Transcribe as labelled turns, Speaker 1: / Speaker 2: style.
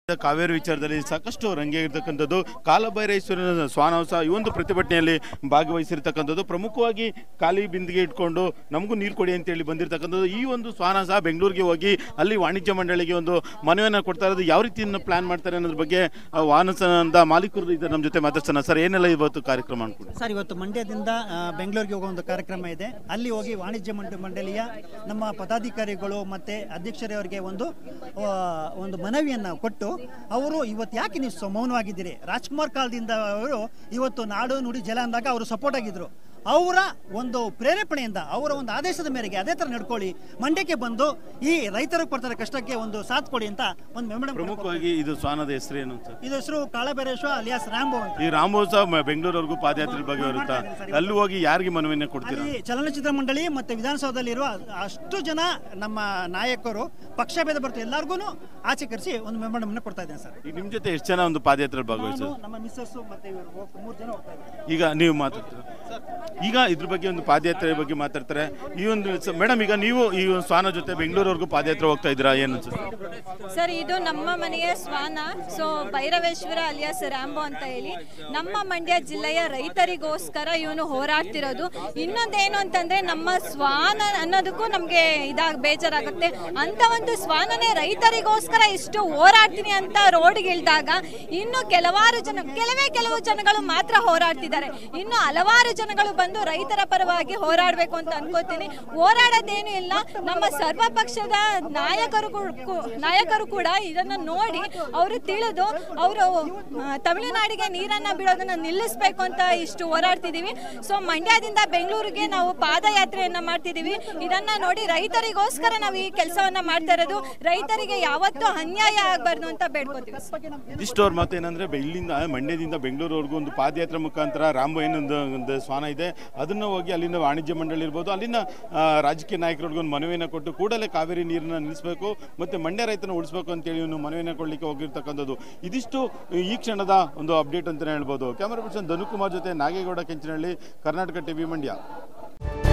Speaker 1: ಕಾವೇರಿ ವಿಚಾರದಲ್ಲಿ ಸಾಕಷ್ಟು ರಂಗೇರಿರ್ತಕ್ಕಂಥದ್ದು ಕಾಲಭೈರೇಶ್ವರನ ಸ್ವಾನವಸ ಈ ಒಂದು ಪ್ರತಿಭಟನೆಯಲ್ಲಿ ಭಾಗವಹಿಸಿರ್ತಕ್ಕಂಥದ್ದು ಪ್ರಮುಖವಾಗಿ ಖಾಲಿ ಬಿಂದಿಗೆ ಇಟ್ಕೊಂಡು ನಮಗೂ ನೀರು ಕೊಡಿ ಅಂತೇಳಿ ಬಂದಿರತಕ್ಕಂಥದ್ದು ಈ ಒಂದು ಸ್ವಾನಸ ಬೆಂಗಳೂರಿಗೆ ಹೋಗಿ ಅಲ್ಲಿ ವಾಣಿಜ್ಯ ಮಂಡಳಿಗೆ ಒಂದು ಮನವಿಯನ್ನು ಕೊಡ್ತಾ ಇರೋದು ಯಾವ ರೀತಿಯನ್ನು ಪ್ಲಾನ್ ಮಾಡ್ತಾರೆ ಅನ್ನೋದ್ರ ಬಗ್ಗೆ ಆ, ವಾಹನದ ಮಾಲೀಕರು ಇದ್ದಾರೆ ನಮ್ಮ ಜೊತೆ ಮಾತಾಡ್ಸೋಣ ಸರ್ ಏನೆಲ್ಲ ಇವತ್ತು ಕಾರ್ಯಕ್ರಮ ಅನ್ಕೊಂಡು
Speaker 2: ಸರ್ ಇವತ್ತು ಮಂಡ್ಯದಿಂದ ಆ, ಬೆಂಗಳೂರಿಗೆ ಹೋಗೋ ಒಂದು ಕಾರ್ಯಕ್ರಮ ಇದೆ ಅಲ್ಲಿ ಹೋಗಿ ವಾಣಿಜ್ಯ ಮಂಡ ಮಂಡಳಿಯ ನಮ್ಮ ಪದಾಧಿಕಾರಿಗಳು ಮತ್ತು ಅಧ್ಯಕ್ಷರವರಿಗೆ ಒಂದು ಆ, ಒಂದು ಮನವಿಯನ್ನು ಕೊಟ್ಟು ಅವರು ಇವತ್ತು ಯಾಕೆ ನೀವು ಸ- ಮೌನವಾಗಿದ್ದೀರಿ ರಾಜ್ಕುಮಾರ್ ಕಾಲದಿಂದ ಅವರು ಇವತ್ತು ನಾಡು ನುಡಿ ಜಲ ಅಂದಾಗ ಅವರು ಸಪೋರ್ಟ್ ಆಗಿದ್ರು ಅವರ ಒಂದು ಪ್ರೇರೇಪಣೆಯಿಂದ ಅವರ ಒಂದು ಆದೇಶದ ಮೇರೆಗೆ ಅದೇ ಥರ ನಡ್ಕೊಳ್ಳಿ ಮಂಡ್ಯಕ್ಕೆ ಬಂದು ಈ ರೈತರಿಗೆ ಕೊಡ್ತಾರೆ ಕಷ್ಟಕ್ಕೆ ಒಂದು ಸಾಥ್ ಕೊಡಿ ಅಂತ ಒಂದು ಮೆಮೊರಂ
Speaker 1: ಪ್ರಮುಖವಾಗಿ ಇದು ಸ್ವಾನದ ಹೆಸರೇನು ಅಂತ
Speaker 2: ಇದು ಹೆಸರು ಕಾಳಬೇರೇಶ್ವ ಅಲಿಯಾಸ್ ರಾಂಬೋ ಅಂತ
Speaker 1: ಈ ರಾಮೋತ್ಸವ ಮ- ಬೆಂಗಳೂರವರೆಗೂ ಪಾದಯಾತ್ರೆ ಬಗ್ಗೆ ಬರುತ್ತಾ ಅಲ್ಲಿ ಹೋಗಿ ಯಾರಿಗೆ ಮನವಿಯನ್ನು ಕೊಡ್ತೀರಾ
Speaker 2: ಅಲ್ಲಿ ಚಲನಚಿತ್ರ ಮಂಡಳಿ ಮತ್ತೆ ವಿಧಾನಸೌಧದಲ್ಲಿರುವ ಅಷ್ಟು ಜನ ನಮ್ಮ ನಾಯಕರು ಪಕ್ಷ ಭೇದ ಬರ್ತಾರೆ ಎಲ್ಲರಿಗೂ ಆಚೆ ಕರೆಸಿ ಒಂದು ಮೆಮೊರಂ ಕೊಡ್ತಾ ಇದ್ದೇನೆ ಸರ್
Speaker 1: ಈಗ ನಿಮ್ಮ ಜೊತೆ ಎಷ್ಟು ಜನ ಒಂದು ಪಾದಯಾತ್ರೆ ಭಾಗವಹಿಸೋದು
Speaker 2: ನಾನು ನಮ್ಮ ಮಿಸ್ಸಸ್ ಮತ್ತೆ ಇವರು ಹೋಗ್- ಮೂರು ಜನ ಹೋಗ್ತಾ ಇದ್ದಾರೆ
Speaker 1: ಈಗ ನೀವು ಮಾತಾಡ್ತೀರಾ ಈಗ ಇದ್ರ ಬಗ್ಗೆ ಒಂದು ಪಾದಯಾತ್ರೆ ಬಗ್ಗೆ ಮಾತಾಡ್ತಾರೆ ಈ ಒಂದು ಮೇಡಮ್ ಈಗ ನೀವು ಈ ಒಂದು ಸ್ವಾನ ಜೊತೆ ಬೆಂಗಳೂರವರೆಗೂ ಪಾದಯಾತ್ರೆ ಹೋಗ್ತಾ ಇದ್ದೀರಾ ಏನು ಅನ್ಸುತ್ತೆ
Speaker 3: ಸರ್ ಇದು ನಮ್ಮ ಮನೆಯ ಶ್ವಾನ ಸೊ ಭೈರವೇಶ್ವರ ಅಲಿಯಾಸ್ ರಾಂಬೋ ಅಂತ ಹೇಳಿ ನಮ್ಮ ಮಂಡ್ಯ ಜಿಲ್ಲೆಯ ರೈತರಿಗೋಸ್ಕರ ಇವನು ಹೋರಾಡ್ತಿರೋದು ಇನ್ನೊಂದೇನು ಅಂತಂದ್ರೆ ನಮ್ಮ ಶ್ವಾನ ಅನ್ನೋದಕ್ಕೂ ನಮಗೆ ಇದಾಗ ಬೇಜಾರಾಗುತ್ತೆ ಅಂತ ಒಂದು ಶ್ವಾನನೇ ರೈತರಿಗೋಸ್ಕರ ಇಷ್ಟು ಹೋರಾಡ್ತೀನಿ ಅಂತ ರೋಡ್ಗೆ ಇಳಿದಾಗ ಇನ್ನು ಕೆಲವಾರು ಜನ ಕೆಲವೇ ಕೆಲವು ಜನಗಳು ಮಾತ್ರ ಹೋರಾಡ್ತಿದ್ದಾರೆ ಇನ್ನು ಹಲವಾರು ಜನಗಳು ಬಂದು ರೈತರ ಪರವಾಗಿ ಹೋರಾಡಬೇಕು ಅಂತ ಅನ್ಕೋತೀನಿ ಹೋರಾಡೋದೇನು ಇಲ್ಲ ನಮ್ಮ ಸರ್ವ ಪಕ್ಷದ ನಾಯಕರು ಕೂ- ಕೂ- ನಾಯಕರು ಕೂಡ ಇದನ್ನ ನೋಡಿ ಅವರು ತಿಳಿದು ಅವರು ತಮಿಳುನಾಡಿಗೆ ನೀರನ್ನ ಬಿಡೋದನ್ನ ನಿಲ್ಲಿಸಬೇಕು ಅಂತ ಇಷ್ಟು ಹೋರಾಡ್ತಿದೀವಿ ಸೊ ಮಂಡ್ಯದಿಂದ ಬೆಂಗಳೂರಿಗೆ ನಾವು ಪಾದಯಾತ್ರೆಯನ್ನ ಮಾಡ್ತಿದೀವಿ ಇದನ್ನ ನೋಡಿ ರೈತರಿಗೋಸ್ಕರ ನಾವು ಈ ಕೆಲಸವನ್ನ ಮಾಡ್ತಾ ಇರೋದು ರೈತರಿಗೆ ಯಾವತ್ತೂ ಅನ್ಯಾಯ ಆಗಬಾರ್ದು ಅಂತ ಬೇಡ್ಕೋತೀವಿ
Speaker 1: ಇದಿಷ್ಟು ಅವ್ರ ಮಾತು ಏನಂದ್ರೆ ಬೆ- ಇಲ್ಲಿಂದ ಮಂಡ್ಯದಿಂದ ಬೆಂಗಳೂರವರೆಗೂ ಒಂದು ಪಾದಯಾತ್ರೆ ಮುಖಾಂತರ ರಾಮ ಏನೊಂದು ಒಂದು ಸ್ವಾನ ಇದೆ ಅದನ್ನ ಹೋಗಿ ಅಲ್ಲಿಂದ ವಾಣಿಜ್ಯ ಮಂಡಳಿ ಇರ್ಬೋದು ಅಲ್ಲಿನ ಆ, ರಾಜಕೀಯ ನಾಯಕರಿಗೆ ಒಂದು ಮನವಿಯನ್ನು ಕೊಟ್ಟು ಕೂಡಲೇ ಕಾವೇರಿ ನೀರನ್ನ ನಿಲ್ಲಿಸಬೇಕು ಮತ್ತೆ ಮಂಡ್ಯ ರೈತನ ಉಳಿಸಬೇಕು ಅಂತೇಳಿ ಇವನು ಮನವಿಯನ್ನು ಕೊಡ್ಲಿಕ್ಕೆ ಹೋಗಿರ್ತಕ್ಕಂಥದ್ದು ಇದಿಷ್ಟು ಈ ಕ್ಷಣದ ಒಂದು ಅಪ್ಡೇಟ್ ಅಂತಲೇ ಹೇಳ್ಬೋದು ಕ್ಯಾಮರಾ ಪರ್ಸನ್ ಧನುಕುಮಾರ್ ಜೊತೆ ನಾಗೇಗೌಡ ಕೆಂಚನಹಳ್ಳಿ ಕರ್ನಾಟಕ ಟಿವಿ ಮಂಡ್ಯ